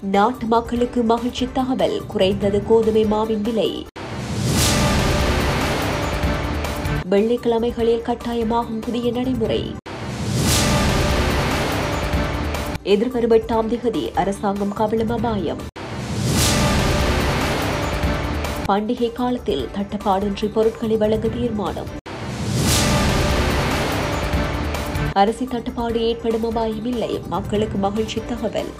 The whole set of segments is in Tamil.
நாட்டு மக்களுக்கு மகிழ்ச்சி தகவல் குறைந்தது கோதுமை மாவின் விலை வெள்ளிக்கிழமைகளில் கட்டாயமாகும் புதிய நடைமுறை எதிர்வரும் எட்டாம் திகதி அரசாங்கம் கவிழும் அபாயம் பண்டிகை காலத்தில் தட்டுப்பாடின்றி பொருட்களை வழங்க தீர்மானம் அரிசி தட்டுப்பாடு ஏற்படும் அபாயம் இல்லை மக்களுக்கு மகிழ்ச்சி தகவல்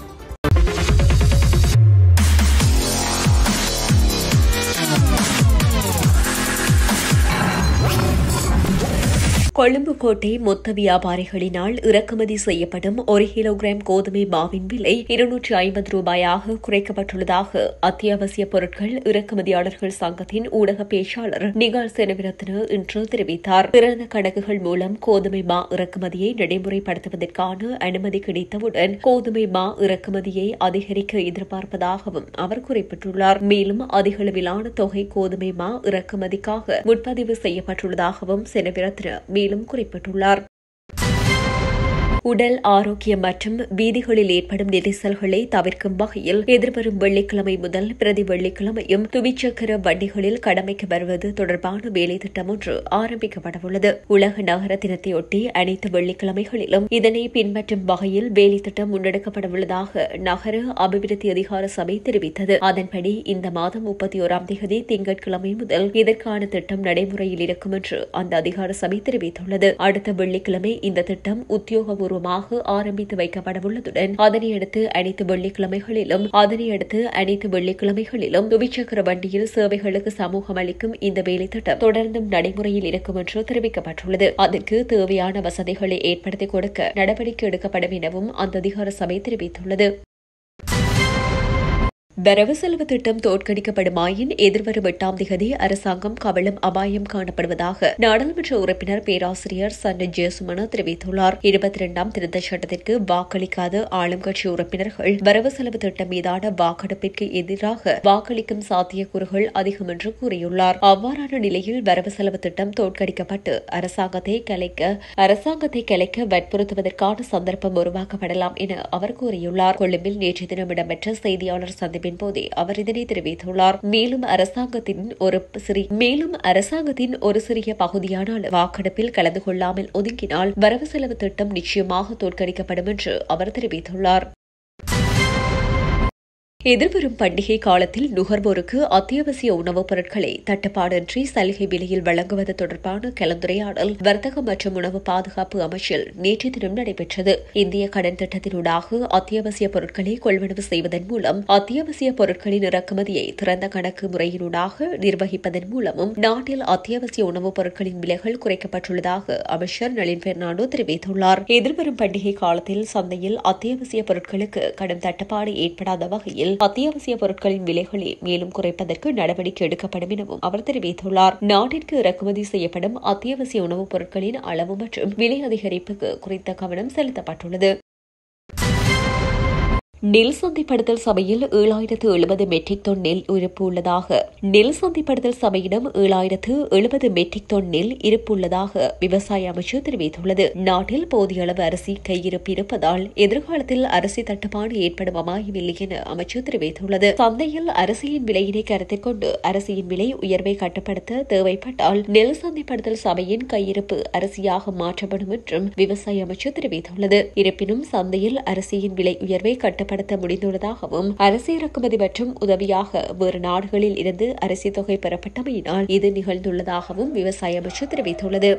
கொழும்பு கோட்டை மொத்த வியாபாரிகளினால் இறக்குமதி செய்யப்படும் ஒரு கிலோகிராம் கோதுமை மாவின் விலை இருநூற்றி ஐம்பது ரூபாயாக குறைக்கப்பட்டுள்ளதாக அத்தியாவசிய பொருட்கள் இறக்குமதியாளர்கள் சங்கத்தின் ஊடக பேச்சாளர் நிகால் செனவிரத்ன இன்று தெரிவித்தார் திறந்த கணக்குகள் மூலம் கோதுமை மா இறக்குமதியை நடைமுறைப்படுத்துவதற்கான அனுமதி கிடைத்தவுடன் கோதுமை மா இறக்குமதியை அதிகரிக்க எதிர்பார்ப்பதாகவும் அவர் குறிப்பிட்டுள்ளார் மேலும் அதிகளவிலான தொகை கோதுமை மா இறக்குமதிக்காக முன்பதிவு செய்யப்பட்டுள்ளதாகவும் செனவிரத்ன மேலும் குறிப்பிட்டுள்ளார் உடல் ஆரோக்கியம் மற்றும் வீதிகளில் ஏற்படும் நெரிசல்களை தவிர்க்கும் வகையில் எதிர்வரும் வெள்ளிக்கிழமை முதல் பிரதி வெள்ளிக்கிழமையும் துவிச்சக்கர வண்டிகளில் கடமைக்கு வருவது தொடர்பான வேலை திட்டம் ஒன்று ஆரம்பிக்கப்படவுள்ளது உலக நகர தினத்தையொட்டி அனைத்து வெள்ளிக்கிழமைகளிலும் இதனை பின்பற்றும் வகையில் வேலை திட்டம் முன்னெடுக்கப்படவுள்ளதாக நகர அபிவிருத்தி அதிகார சபை தெரிவித்தது அதன்படி இந்த மாதம் முப்பத்தி ஓராம் தேதி திங்கட்கிழமை முதல் இதற்கான திட்டம் நடைமுறையில் இருக்கும் என்று அந்த அதிகார சபை தெரிவித்துள்ளது அடுத்த வெள்ளிக்கிழமை இந்த திட்டம் உத்தியோகபூர்வ பூர்வமாக ஆரம்பித்து வைக்கப்படவுள்ளதுடன் அதனையடுத்து அனைத்து வெள்ளிக்கிழமைகளிலும் அதனையடுத்து அனைத்து வெள்ளிக்கிழமைகளிலும் துவிச்சக்கர வண்டியில் சேவைகளுக்கு சமூகம் அளிக்கும் இந்த வேலை திட்டம் தொடர்ந்தும் நடைமுறையில் இருக்கும் என்று தெரிவிக்கப்பட்டுள்ளது அதற்கு தேவையான வசதிகளை ஏற்படுத்தி கொடுக்க நடவடிக்கை எடுக்கப்படும் எனவும் அந்த அதிகார சபை தெரிவித்துள்ளது வரவு செலவு திட்டம் தோற்கடிக்கப்படுமாயின் எதிர்வரும் எட்டாம் திகதி அரசாங்கம் கவலும் அபாயம் காணப்படுவதாக நாடாளுமன்ற உறுப்பினர் பேராசிரியர் சன்ன ஜெயசுமன தெரிவித்துள்ளார் இருபத்தி இரண்டாம் திருத்த சட்டத்திற்கு வாக்களிக்காத ஆளும் கட்சி உறுப்பினர்கள் வரவு செலவு திட்டம் மீதான வாக்கெடுப்பிற்கு எதிராக வாக்களிக்கும் சாத்தியக்கூறுகள் அதிகம் என்று கூறியுள்ளார் அவ்வாறான நிலையில் வரவு செலவு திட்டம் தோற்கடிக்கப்பட்டு அரசாங்கத்தை கலைக்க அரசாங்கத்தை கலைக்க வற்புறுத்துவதற்கான சந்தர்ப்பம் உருவாக்கப்படலாம் என அவர் கூறியுள்ளார் கொழும்பில் நேற்று தினம் இடம்பெற்ற செய்தியாளர் சந்திப்பின் போதே அவர் இதனை தெரிவித்துள்ளார் மேலும் அரசாங்கத்தின் ஒரு சிறி மேலும் அரசாங்கத்தின் ஒரு சிறிய பகுதியான வாக்கெடுப்பில் கலந்து கொள்ளாமல் ஒதுங்கினால் வரவு செலவு திட்டம் நிச்சயமாக தோற்கடிக்கப்படும் என்று அவர் தெரிவித்துள்ளார் எதிர்வரும் பண்டிகை காலத்தில் நுகர்வோருக்கு அத்தியாவசிய உணவுப் பொருட்களை தட்டுப்பாடின்றி சலுகை விலையில் வழங்குவது தொடர்பான கலந்துரையாடல் வர்த்தக மற்றும் உணவு பாதுகாப்பு அமைச்சில் நேற்று தினம் நடைபெற்றது இந்திய கடன் திட்டத்தினூடாக அத்தியாவசிய பொருட்களை கொள்வனவு செய்வதன் மூலம் அத்தியாவசிய பொருட்களின் இறக்குமதியை திறந்த கணக்கு முறையினூடாக நிர்வகிப்பதன் மூலமும் நாட்டில் அத்தியாவசிய உணவுப் பொருட்களின் விலைகள் குறைக்கப்பட்டுள்ளதாக அமைச்சர் நளின் பெர்னாண்டோ தெரிவித்துள்ளார் எதிர்வரும் பண்டிகை காலத்தில் சந்தையில் அத்தியாவசிய பொருட்களுக்கு கடும் தட்டுப்பாடு ஏற்படாத வகையில் அத்தியாவசிய பொருட்களின் விலைகளை மேலும் குறைப்பதற்கு நடவடிக்கை எடுக்கப்படும் எனவும் அவர் தெரிவித்துள்ளார் நாட்டிற்கு இறக்குமதி செய்யப்படும் அத்தியாவசிய உணவுப் பொருட்களின் அளவு மற்றும் விலை அதிகரிப்புக்கு குறித்த கவனம் செலுத்தப்பட்டுள்ளது நெல் சந்தைப்படுத்தல் சபையில் ஏழாயிரத்து எழுபது மெட்ரிக் டன் நெல் இருப்பு உள்ளதாக நெல் சந்தைப்படுத்தல் சபையிடம் ஏழாயிரத்து எழுபது மெட்ரிக் டன் நெல் இருப்பு உள்ளதாக விவசாய அமைச்சு தெரிவித்துள்ளது நாட்டில் போதிய அளவு அரிசி கையிருப்பு இருப்பதால் எதிர்காலத்தில் அரிசி தட்டுப்பாடு ஏற்படும் அபாயமில்லை என அமைச்சு தெரிவித்துள்ளது சந்தையில் அரிசியின் விலையினை கருத்தில் கொண்டு அரிசியின் விலை உயர்வை கட்டுப்படுத்த தேவைப்பட்டால் நெல் சந்தைப்படுத்தல் சபையின் கையிருப்பு அரிசியாக மாற்றப்படும் என்றும் விவசாய அமைச்சு தெரிவித்துள்ளது இருப்பினும் சந்தையில் அரிசியின் விலை உயர்வை கட்டுப்படுத்த முடிந்துள்ளதாகவும் அரிசி இறக்குமதி மற்றும் உதவியாக வேறு நாடுகளில் இருந்து அரிசி தொகை பெறப்பட்டமையினால் இது நிகழ்ந்துள்ளதாகவும் விவசாய அமைச்சு தெரிவித்துள்ளது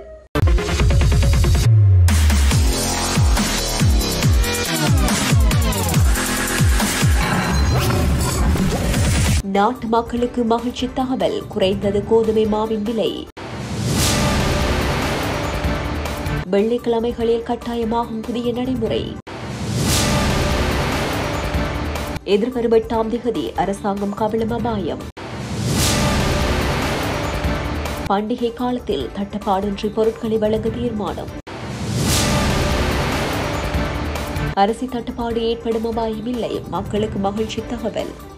நாட்டு மக்களுக்கு மகிழ்ச்சி தகவல் குறைந்தது கோதுமை மாவின் விலை வெள்ளிக்கிழமைகளில் கட்டாயமாகும் புதிய நடைமுறை எதிர்வரும் எட்டாம் திகதி அரசாங்கம் கவிழும் அபாயம் பண்டிகை காலத்தில் தட்டுப்பாடின்றி பொருட்களை வழங்க தீர்மானம் அரிசி தட்டுப்பாடு ஏற்படும் அபாயம் இல்லை மக்களுக்கு மகிழ்ச்சி தகவல்